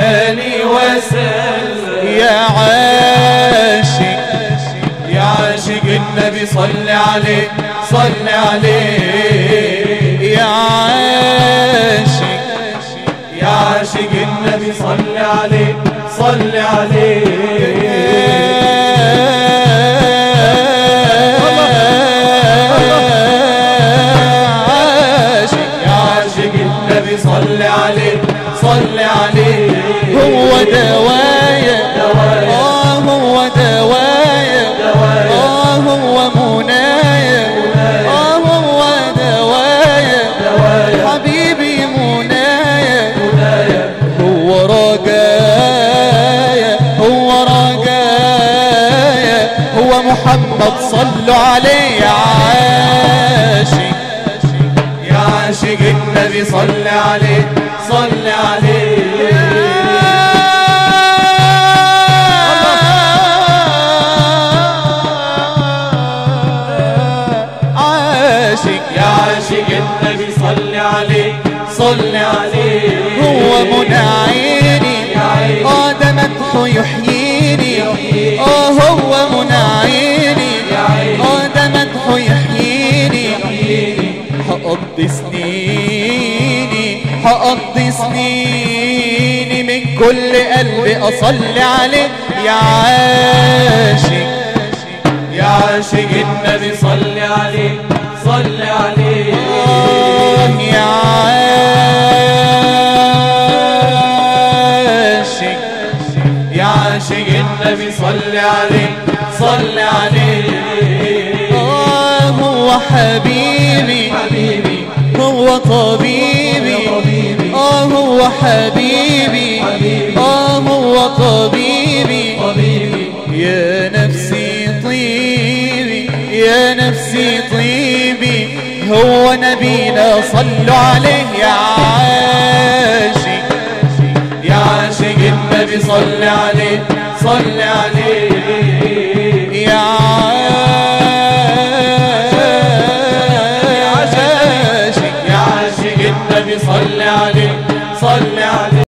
آله وسلم يا عاشق يا عاشق النبي صل عليه صل عليه يا عاشق يا عاشق النبي صل عليه صل عاشق يا عاشق النبي صل عليه صل عليه هو دوايا دوايا. آه هو دوايا دوايا. آه هو منايا آه هو دوايا دوايا. حبيبي منايا هدايا هو رجايا هو رجايا هو محمد صلوا عليه يا عاشق يا عاشق النبي صل عليه صل عليه عاشق يا عاشق النبي صل عليه صل عليه هو منى عيني يا عيني. اه ده مدحه يحييني يحييني. اه هو منى عيني يا عيني. اه ده مدحه يحييني يحييني. هقضي سنيني هقضي سنيني من كل قلبي اصلي عليه يا عاشق يا عاشق النبي صل عليه صل عليه آه يا عاشق يا عاشق النبي صل عليه صل عليه آه هو حبيبي حبيبي هو طبيبي هو طبيبي. آه هو حبيبي حبيبي. آه هو طبيبي طبيبي يا نفسي طيبي يا نفسي طيبي هو نبينا صلوا عليه يا